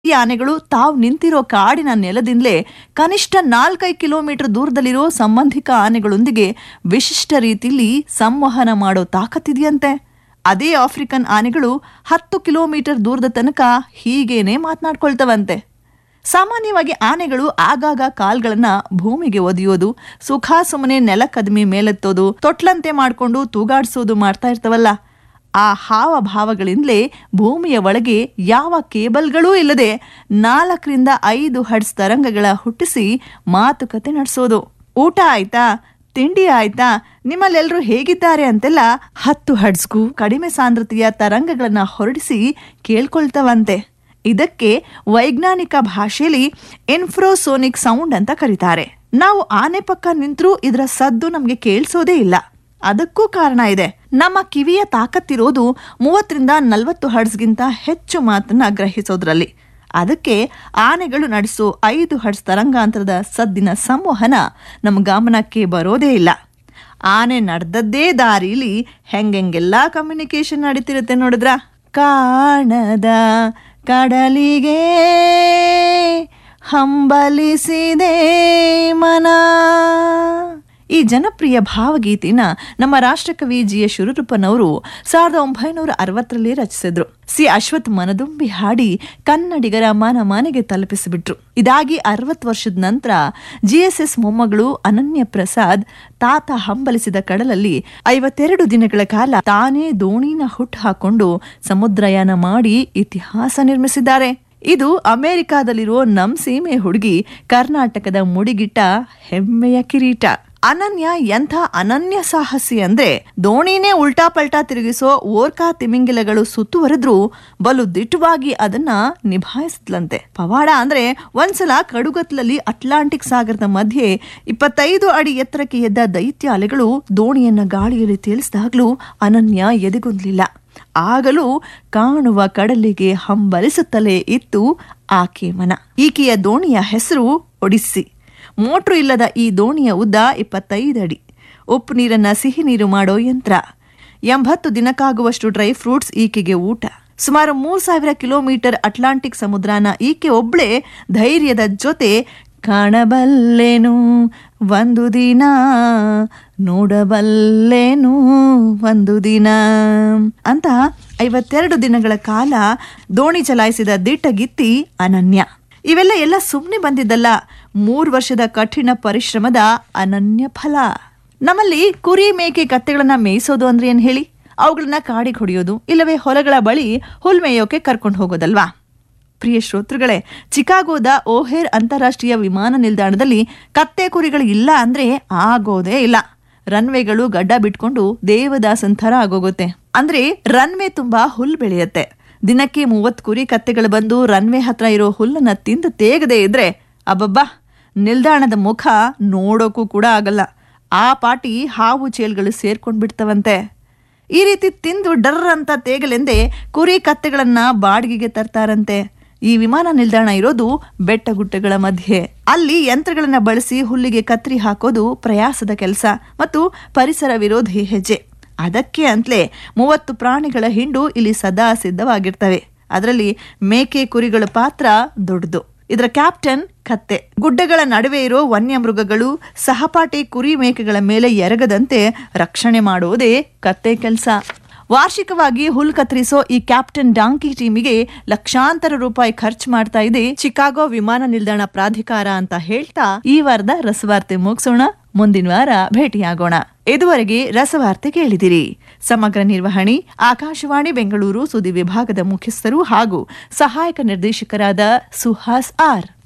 ಈ ಆನೆಗಳು ತಾವು ನಿಂತಿರೋ ಕಾಡಿನ ನೆಲದಿಂದಲೇ ಕನಿಷ್ಠ ನಾಲ್ಕೈದು ಕಿಲೋಮೀಟರ್ ದೂರದಲ್ಲಿರೋ ಸಂಬಂಧಿಕ ಆನೆಗಳೊಂದಿಗೆ ವಿಶಿಷ್ಟ ರೀತಿಯಲ್ಲಿ ಸಂವಹನ ಮಾಡೋ ತಾಕತ್ತಿದೆಯಂತೆ ಅದೇ ಆಫ್ರಿಕನ್ ಆನೆಗಳು ಹತ್ತು ಕಿಲೋಮೀಟರ್ ದೂರದ ತನಕ ಹೀಗೇನೆ ಮಾತನಾಡ್ಕೊಳ್ತವಂತೆ ಸಾಮಾನ್ಯವಾಗಿ ಆನೆಗಳು ಆಗಾಗ ಕಾಲ್ಗಳನ್ನ ಭೂಮಿಗೆ ಒದೆಯೋದು ಸುಖ ಸುಮ್ಮನೆ ನೆಲ ಕದಮಿ ಮೇಲೆತ್ತೋದು ತೊಟ್ಲಂತೆ ಮಾಡ್ಕೊಂಡು ತೂಗಾಡ್ಸೋದು ಮಾಡ್ತಾ ಇರ್ತವಲ್ಲ ಆ ಹಾವಭಾವಗಳಿಂದಲೇ ಭೂಮಿಯ ಒಳಗೆ ಯಾವ ಕೇಬಲ್ಗಳೂ ಇಲ್ಲದೆ ನಾಲ್ಕರಿಂದ ಐದು ಹಡ್ಸ್ ತರಂಗಗಳ ಹುಟ್ಟಿಸಿ ಮಾತುಕತೆ ನಡೆಸೋದು ಊಟ ಆಯ್ತಾ ತಿಂಡಿ ಆಯ್ತಾ ನಿಮ್ಮಲ್ಲೆಲ್ಲರೂ ಹೇಗಿದ್ದಾರೆ ಅಂತೆಲ್ಲ ಹತ್ತು ಹಡ್ಸ್ಗೂ ಕಡಿಮೆ ಸಾಂದ್ರತೆಯ ತರಂಗಗಳನ್ನ ಹೊರಡಿಸಿ ಕೇಳ್ಕೊಳ್ತವಂತೆ ಇದಕ್ಕೆ ವೈಜ್ಞಾನಿಕ ಭಾಷೆಯಲ್ಲಿ ಇನ್ಫ್ರೋಸೋನಿಕ್ ಸೌಂಡ್ ಅಂತ ಕರೀತಾರೆ ನಾವು ಆನೆ ಪಕ್ಕ ನಿಂತರೂ ಇದರ ಸದ್ದು ನಮಗೆ ಕೇಳಿಸೋದೇ ಇಲ್ಲ ಅದಕ್ಕೂ ಕಾರಣ ಇದೆ ನಮ್ಮ ಕಿವಿಯ ತಾಕತ್ತಿರೋದು ಮೂವತ್ತರಿಂದ ನಲವತ್ತು ಹರ್ಡ್ಸ್ಗಿಂತ ಹೆಚ್ಚು ಮಾತನ್ನ ಗ್ರಹಿಸೋದ್ರಲ್ಲಿ ಅದಕ್ಕೆ ಆನೆಗಳು ನಡೆಸೋ ಐದು ಹರ್ಡ್ಸ್ ತರಂಗಾಂತರದ ಸದ್ದಿನ ಸಂವಹನ ನಮ್ಮ ಗಮನಕ್ಕೆ ಬರೋದೇ ಇಲ್ಲ ಆನೆ ನಡೆದದ್ದೇ ದಾರಿಲಿ ಹೆಂಗೆಂಗೆಲ್ಲ ಕಮ್ಯುನಿಕೇಶನ್ ನಡೀತಿರುತ್ತೆ ನೋಡಿದ್ರ ಕಾಣದ ಕಡಲಿಗೆ ಹಂಬಲಿಸಿದೆ ಮನ ಈ ಜನಪ್ರಿಯ ಭಾವಗೀತೆನ ನಮ್ಮ ರಾಷ್ಟ್ರಕವಿ ಜಿ ಎಸ್ ಶಿವರೂಪನವರು ಸಾವಿರದ ಒಂಬೈನೂರ ಅರವತ್ತರಲ್ಲಿ ರಚಿಸಿದ್ರು ಸಿ ಅಶ್ವಥ್ ಮನದುಂಬಿ ಹಾಡಿ ಕನ್ನಡಿಗರ ಮನ ಮನೆಗೆ ತಲುಪಿಸಿಬಿಟ್ರು ಇದಾಗಿ ಅರವತ್ತು ವರ್ಷದ ನಂತರ ಜಿಎಸ್ಎಸ್ ಮೊಮ್ಮಗಳು ಅನನ್ಯ ಪ್ರಸಾದ್ ತಾತ ಹಂಬಲಿಸಿದ ಕಡಲಲ್ಲಿ ಐವತ್ತೆರಡು ದಿನಗಳ ಕಾಲ ತಾನೇ ದೋಣಿನ ಹುಟ್ಟು ಹಾಕೊಂಡು ಸಮುದ್ರಯಾನ ಮಾಡಿ ಇತಿಹಾಸ ನಿರ್ಮಿಸಿದ್ದಾರೆ ಇದು ಅಮೆರಿಕಾದಲ್ಲಿರೋ ನಮ್ ಸೀಮೆ ಹುಡುಗಿ ಕರ್ನಾಟಕದ ಮುಡಿಗಿಟ್ಟ ಹೆಮ್ಮೆಯ ಕಿರೀಟ ಅನನ್ಯ ಎಂಥ ಅನನ್ಯ ಸಾಹಸಿ ಅಂದ್ರೆ ದೋಣಿನೇ ಉಲ್ಟಾ ಪಲ್ಟಾ ತಿರುಗಿಸೋ ಓರ್ಕಾ ತಿಮಿಂಗಿಲಗಳು ಸುತ್ತುವರೆದ್ರೂ ಬಲು ದಿಟ್ಟವಾಗಿ ಅದನ್ನ ನಿಭಾಯಿಸಿದ್ಲಂತೆ ಪವಾಡ ಅಂದ್ರೆ ಒಂದ್ಸಲ ಕಡುಗತ್ಲಲ್ಲಿ ಅಟ್ಲಾಂಟಿಕ್ ಸಾಗರದ ಮಧ್ಯೆ ಇಪ್ಪತ್ತೈದು ಅಡಿ ಎತ್ತರಕ್ಕೆ ಎದ್ದ ದೈತ್ಯ ಅಲೆಗಳು ದೋಣಿಯನ್ನ ಗಾಳಿಯಲ್ಲಿ ತೇಲಿಸಿದಾಗ್ಲೂ ಅನನ್ಯ ಎದೆಗುಂದ್ಲಿಲ್ಲ ಆಗಲೂ ಕಾಣುವ ಕಡಲಿಗೆ ಹಂಬಲಿಸುತ್ತಲೇ ಇತ್ತು ಆಕೆ ಮನ ಈಕೆಯ ದೋಣಿಯ ಹೆಸರು ಒಡಿಸ್ಸಿ ಮೋಟ್ರು ಇಲ್ಲದ ಈ ದೋಣಿಯ ಉದ್ದ ಇಪ್ಪತ್ತೈದು ಅಡಿ ಉಪ್ಪು ನೀರನ್ನ ಸಿಹಿ ನೀರು ಮಾಡೋ ಯಂತ್ರ ಎಂಬತ್ತು ದಿನಕ್ಕಾಗುವಷ್ಟು ಡ್ರೈ ಫ್ರೂಟ್ಸ್ ಈಕೆಗೆ ಊಟ ಸುಮಾರು ಮೂರ್ ಸಾವಿರ ಕಿಲೋಮೀಟರ್ ಅಟ್ಲಾಂಟಿಕ್ ಸಮುದ್ರನ ಈಕೆ ಒಬ್ಳೆ ಧೈರ್ಯದ ಜೊತೆ ಕಾಣಬಲ್ಲೆನು ಒಂದು ದಿನ ನೋಡಬಲ್ಲೆನು ಒಂದು ದಿನ ಅಂತ ಐವತ್ತೆರಡು ದಿನಗಳ ಕಾಲ ದೋಣಿ ಚಲಾಯಿಸಿದ ದಿಟ್ಟಗಿತ್ತಿ ಅನನ್ಯ ಇವೆಲ್ಲ ಎಲ್ಲ ಸುಮ್ಮನೆ ಬಂದಿದ್ದಲ್ಲ ಮೂರು ವರ್ಷದ ಕಠಿಣ ಪರಿಶ್ರಮದ ಅನನ್ಯ ಫಲ ನಮ್ಮಲ್ಲಿ ಕುರಿ ಮೇಕೆ ಕತ್ತೆಗಳನ್ನ ಮೇಯಿಸೋದು ಅಂದ್ರೆ ಏನ್ ಹೇಳಿ ಅವುಗಳನ್ನ ಕಾಡಿಗೆ ಹೊಡೆಯೋದು ಇಲ್ಲವೇ ಹೊಲಗಳ ಬಳಿ ಹುಲ್ ಮೇಯೋಕೆ ಕರ್ಕೊಂಡು ಹೋಗೋದಲ್ವಾ ಪ್ರಿಯ ಶ್ರೋತೃಗಳೇ ಚಿಕಾಗೋದ ಓಹೇರ್ ಅಂತಾರಾಷ್ಟ್ರೀಯ ವಿಮಾನ ನಿಲ್ದಾಣದಲ್ಲಿ ಕತ್ತೆ ಕುರಿಗಳು ಇಲ್ಲ ಅಂದ್ರೆ ಆಗೋದೇ ಇಲ್ಲ ರನ್ವೇಗಳು ಗಡ್ಡ ಬಿಟ್ಕೊಂಡು ದೇವದಾಸನ್ ಥರ ಆಗೋಗುತ್ತೆ ಅಂದ್ರೆ ರನ್ವೇ ತುಂಬಾ ಹುಲ್ ಬೆಳೆಯುತ್ತೆ ದಿನಕ್ಕೆ ಮೂವತ್ತು ಕುರಿ ಕತ್ತೆಗಳು ಬಂದು ರನ್ವೇ ಹತ್ರ ಇರೋ ಹುಲ್ಲನ್ನ ತಿಂದು ತೇಗದೆ ಇದ್ರೆ ಅಬ್ಬಬ್ಬಾ ನಿಲ್ದಾಣದ ಮುಖ ನೋಡೋಕ್ಕೂ ಕೂಡ ಆಗಲ್ಲ ಆ ಪಾಟಿ ಹಾವು ಚೇಲ್ಗಳು ಸೇರ್ಕೊಂಡ್ ಬಿಡ್ತವಂತೆ ಈ ರೀತಿ ತಿಂದು ಡರ್ ಅಂತ ತೇಗಲೆಂದೇ ಕುರಿ ಕತ್ತೆಗಳನ್ನ ಬಾಡಿಗೆಗೆ ತರ್ತಾರಂತೆ ಈ ವಿಮಾನ ನಿಲ್ದಾಣ ಇರೋದು ಬೆಟ್ಟ ಗುಡ್ಡಗಳ ಮಧ್ಯೆ ಅಲ್ಲಿ ಯಂತ್ರಗಳನ್ನ ಬಳಸಿ ಹುಲ್ಲಿಗೆ ಕತ್ರಿ ಹಾಕೋದು ಪ್ರಯಾಸದ ಕೆಲಸ ಮತ್ತು ಪರಿಸರ ವಿರೋಧಿ ಹೆಜ್ಜೆ ಅದಕ್ಕೆ ಅಂತಲೇ ಮೂವತ್ತು ಪ್ರಾಣಿಗಳ ಹಿಂಡು ಇಲ್ಲಿ ಸದಾ ಸಿದ್ಧವಾಗಿರ್ತವೆ ಅದರಲ್ಲಿ ಮೇಕೆ ಕುರಿಗಳ ಪಾತ್ರ ದೊಡ್ಡದು ಇದರ ಕ್ಯಾಪ್ಟನ್ ಕತ್ತೆ ಗುಡ್ಡಗಳ ನಡುವೆ ಇರೋ ವನ್ಯಮೃಗಗಳು ಸಹಪಾಠಿ ಕುರಿ ಮೇಕೆಗಳ ಮೇಲೆ ಎರಗದಂತೆ ರಕ್ಷಣೆ ಮಾಡುವುದೇ ಕತ್ತೆ ಕೆಲಸ ವಾರ್ಷಿಕವಾಗಿ ಹುಲ್ ಕತ್ತರಿಸೋ ಈ ಕ್ಯಾಪ್ಟನ್ ಡಾಂಕಿ ಟೀಮಿಗೆ ಲಕ್ಷಾಂತರ ರೂಪಾಯಿ ಖರ್ಚು ಮಾಡ್ತಾ ಇದೆ ಚಿಕಾಗೋ ವಿಮಾನ ನಿಲ್ದಾಣ ಪ್ರಾಧಿಕಾರ ಅಂತ ಹೇಳ್ತಾ ಈ ವಾರದ ರಸವಾರ್ತೆ ಮುಗಿಸೋಣ ಮುಂದಿನ ವಾರ ಭೇಟಿಯಾಗೋಣ ಇದುವರೆಗೆ ರಸವಾರ್ತೆ ಕೇಳಿದಿರಿ ಸಮಗ್ರ ನಿರ್ವಹಣೆ ಆಕಾಶವಾಣಿ ಬೆಂಗಳೂರು ಸುದ್ದಿ ವಿಭಾಗದ ಮುಖ್ಯಸ್ಥರು ಹಾಗೂ ಸಹಾಯಕ ನಿರ್ದೇಶಕರಾದ ಸುಹಾಸ್ ಆರ್